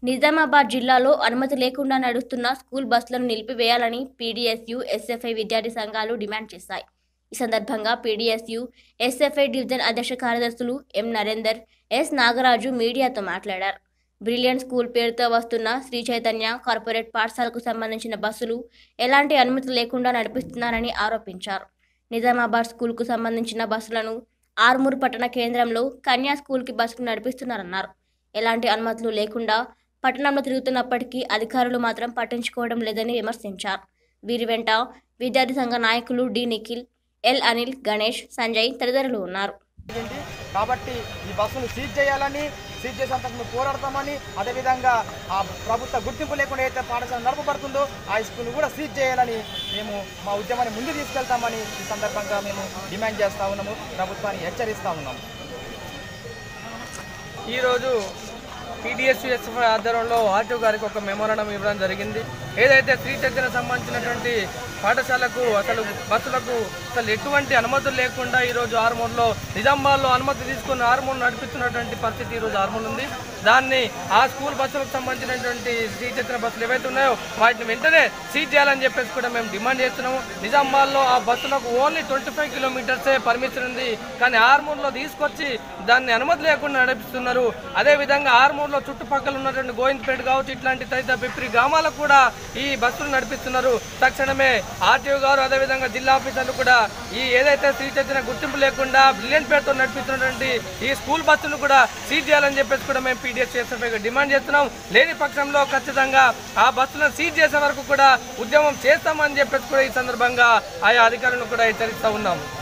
నిజామాబాద్ జిల్లాలో అనుమతి లేకుండా నడుస్తున్న స్కూల్ బస్సులను నిలిపివేయాలని పీడీఎస్యు ఎస్ఎఫ్ఐ విద్యార్థి సంఘాలు డిమాండ్ చేశాయి ఈ సందర్భంగా పీడీఎస్యు ఎస్ఎఫ్ఐ డివిజన్ అధ్యక్ష కార్యదర్శులు ఎం నరేందర్ ఎస్ నాగరాజు మీడియాతో మాట్లాడారు బ్రిలియంట్ స్కూల్ పేరుతో వస్తున్న శ్రీ చైతన్య కార్పొరేట్ పాఠశాలకు సంబంధించిన బస్సులు ఎలాంటి అనుమతి లేకుండా నడిపిస్తున్నారని ఆరోపించారు నిజామాబాద్ స్కూల్కు సంబంధించిన బస్సులను ఆర్మూర్ పట్టణ కేంద్రంలో కన్యా స్కూల్కి బస్సులు నడిపిస్తున్నారన్నారు ఎలాంటి అనుమతులు లేకుండా పట్టణంలో తిరుగుతున్నప్పటికీ అధికారులు మాత్రం పట్టించుకోవడం లేదని విమర్శించారు వీరి వెంట విద్యార్థి సంఘ నాయకులు డి నిఖిల్ ఎల్ అనిల్ గణేష్ సంజయ్ తదితరులు ఉన్నారు ఏంటి కాబట్టి ఈ బస్సును సీజ్ చేయాలని సీజ్ చేసేంతకు మేము పోరాడతామని అదేవిధంగా ఆ ప్రభుత్వ గుర్తింపు లేకుండా అయితే పాఠశాల నడపబడుతుందో ఆ స్కూల్ కూడా సీజ్ చేయాలని మేము మా ఉద్యమాన్ని ముందు తీసుకెళ్తామని ఈ సందర్భంగా మేము డిమాండ్ చేస్తా ఉన్నాము ప్రభుత్వాన్ని హెచ్చరిస్తా ఉన్నాము ఈరోజు పీడిఎస్ ఎస్ఎఫ్ఐ ఆధ్వర్యంలో ఆర్టీఓ గారికి ఒక మెమోరాండం ఇవ్వడం జరిగింది ఏదైతే శ్రీ చైతన్య సంబంధించినటువంటి పాఠశాలకు అసలు బస్సులకు అసలు ఎటువంటి అనుమతులు లేకుండా ఈరోజు ఆర్మూర్లో నిజామాబాద్లో అనుమతి తీసుకుని ఆర్మూర్ నడిపిస్తున్నటువంటి పరిస్థితి ఈరోజు ఆర్మూర్ ఉంది దాన్ని ఆ స్కూల్ బస్సులకు సంబంధించినటువంటి శ్రీ చైతన్య బస్సులు ఏవైతే ఉన్నాయో వాటిని వెంటనే సీజ్ చేయాలని చెప్పేసి కూడా మేము డిమాండ్ చేస్తున్నాము నిజామాబాద్లో ఆ బస్సులకు ఓన్లీ ట్వంటీ ఫైవ్ కిలోమీటర్సే పర్మిషన్ ఉంది కానీ ఆర్మూర్లో తీసుకొచ్చి దాన్ని అనుమతి లేకుండా నడిపిస్తున్నారు అదేవిధంగా ఆర్మూర్లో చుట్టుపక్కల ఉన్నటువంటి గోవిందపేట కావచ్చు ఇట్లాంటి తదితర పిప్రి గ్రామాలకు కూడా ఈ బస్సులు నడిపిస్తున్నారు తక్షణమే ఆర్టీఓ గారు అదేవిధంగా జిల్లా ఆఫీసర్లు కూడా ఈ ఏదైతే శ్రీ చైతన్య గుర్తింపు లేకుండా బ్రిలియంట్ పేరుతో నడిపిస్తున్నటువంటి ఈ స్కూల్ బస్సులు కూడా సీజ్ చేయాలని చెప్పేసి కూడా మేము పీడిఎస్ చేసే డిమాండ్ చేస్తున్నాం లేని పక్షంలో ఖచ్చితంగా ఆ బస్సులను సీజ్ చేసే వరకు కూడా ఉద్యమం చేస్తామని చెప్పేసి కూడా ఈ సందర్భంగా ఆయా అధికారులను కూడా హెచ్చరిస్తా ఉన్నాము